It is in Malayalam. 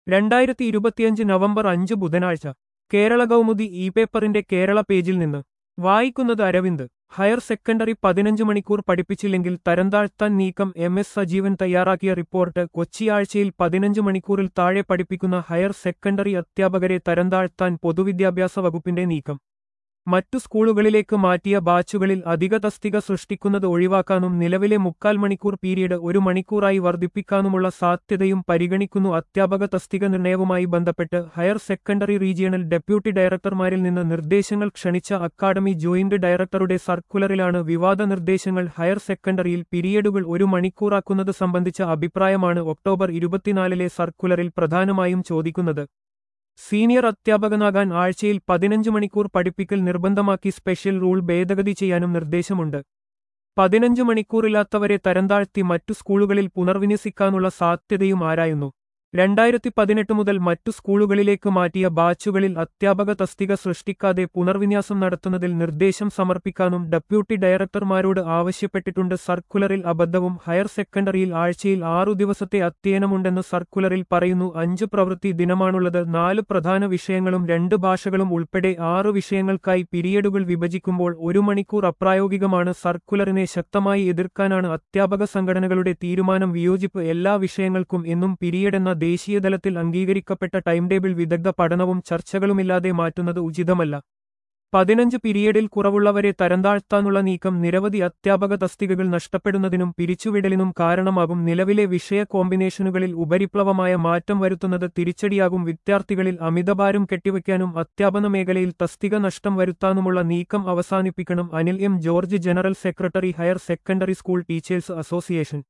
രണ്ടായിരത്തി ഇരുപത്തിയഞ്ച് നവംബർ അഞ്ച് ബുധനാഴ്ച കേരള കൗമുദി ഇ പേപ്പറിന്റെ കേരള പേജിൽ നിന്ന് വായിക്കുന്നത് അരവിന്ദ് ഹയർ സെക്കൻഡറി പതിനഞ്ച് മണിക്കൂർ പഠിപ്പിച്ചില്ലെങ്കിൽ തരംതാഴ്ത്താൻ നീക്കം എം എസ് സജീവൻ തയ്യാറാക്കിയ റിപ്പോർട്ട് കൊച്ചിയാഴ്ചയിൽ പതിനഞ്ച് മണിക്കൂറിൽ താഴെ പഠിപ്പിക്കുന്ന ഹയർ സെക്കൻഡറി അധ്യാപകരെ തരംതാഴ്ത്താൻ പൊതുവിദ്യാഭ്യാസ വകുപ്പിന്റെ നീക്കം മറ്റു സ്കൂളുകളിലേക്ക് മാറ്റിയ ബാച്ചുകളിൽ അധിക തസ്തിക സൃഷ്ടിക്കുന്നത് ഒഴിവാക്കാനും നിലവിലെ മുക്കാൽ മണിക്കൂർ പീരീഡ് ഒരു മണിക്കൂറായി വർദ്ധിപ്പിക്കാനുമുള്ള സാധ്യതയും പരിഗണിക്കുന്നു അധ്യാപക തസ്തിക നിർണയവുമായി ബന്ധപ്പെട്ട് ഹയർ സെക്കൻഡറി റീജിയണൽ ഡെപ്യൂട്ടി ഡയറക്ടർമാരിൽ നിന്ന് നിർദ്ദേശങ്ങൾ ക്ഷണിച്ച അക്കാദമി ജോയിന്റ് ഡയറക്ടറുടെ സർക്കുലറിലാണ് വിവാദ നിർദ്ദേശങ്ങൾ ഹയർ സെക്കൻഡറിയിൽ പീരിയഡുകൾ ഒരു മണിക്കൂറാക്കുന്നത് സംബന്ധിച്ച അഭിപ്രായമാണ് ഒക്ടോബർ ഇരുപത്തിനാലിലെ സർക്കുലറിൽ പ്രധാനമായും ചോദിക്കുന്നത് സീനിയർ അധ്യാപകനാകാൻ ആഴ്ചയിൽ പതിനഞ്ച് മണിക്കൂർ പഠിപ്പിക്കൽ നിർബന്ധമാക്കി സ്പെഷ്യൽ റൂൾ ഭേദഗതി ചെയ്യാനും നിർദ്ദേശമുണ്ട് പതിനഞ്ച് മണിക്കൂറില്ലാത്തവരെ തരംതാഴ്ത്തി മറ്റു സ്കൂളുകളിൽ പുനർവിന്യസിക്കാനുള്ള സാധ്യതയും ആരായുന്നു രണ്ടായിരത്തി പതിനെട്ട് മുതൽ മറ്റു സ്കൂളുകളിലേക്ക് മാറ്റിയ ബാച്ചുകളിൽ അധ്യാപക തസ്തിക സൃഷ്ടിക്കാതെ പുനർവിന്യാസം നടത്തുന്നതിൽ നിർദ്ദേശം സമർപ്പിക്കാനും ഡെപ്യൂട്ടി ഡയറക്ടർമാരോട് ആവശ്യപ്പെട്ടിട്ടുണ്ട് സർക്കുലറിൽ അബദ്ധവും ഹയർ സെക്കൻഡറിയിൽ ആഴ്ചയിൽ ആറു ദിവസത്തെ അധ്യയനമുണ്ടെന്ന് സർക്കുലറിൽ പറയുന്നു അഞ്ച് പ്രവൃത്തി ദിനമാണുള്ളത് നാല് പ്രധാന വിഷയങ്ങളും രണ്ട് ഭാഷകളും ഉൾപ്പെടെ ആറ് വിഷയങ്ങൾക്കായി പിരിയഡുകൾ വിഭജിക്കുമ്പോൾ ഒരു മണിക്കൂർ അപ്രായോഗികമാണ് സർക്കുലറിനെ ശക്തമായി എതിർക്കാനാണ് അധ്യാപക സംഘടനകളുടെ തീരുമാനം വിയോജിപ്പ് എല്ലാ വിഷയങ്ങൾക്കും എന്നും പിരിയഡ് എന്ന ദേശീയതലത്തിൽ അംഗീകരിക്കപ്പെട്ട ടൈം ടേബിൾ വിദഗ്ധ പഠനവും ചർച്ചകളുമില്ലാതെ മാറ്റുന്നത് ഉചിതമല്ല പതിനഞ്ച് പീരിയഡിൽ കുറവുള്ളവരെ തരംതാഴ്ത്താനുള്ള നീക്കം നിരവധി അധ്യാപക തസ്തികകൾ നഷ്ടപ്പെടുന്നതിനും പിരിച്ചുവിടലിനും കാരണമാകും നിലവിലെ വിഷയ കോമ്പിനേഷനുകളിൽ ഉപരിപ്ലവമായ മാറ്റം വരുത്തുന്നത് തിരിച്ചടിയാകും വിദ്യാർത്ഥികളിൽ അമിതഭാരം കെട്ടിവയ്ക്കാനും അധ്യാപന മേഖലയിൽ തസ്തിക നഷ്ടം വരുത്താനുമുള്ള നീക്കം അവസാനിപ്പിക്കണം Anil M George general secretary higher secondary school teachers association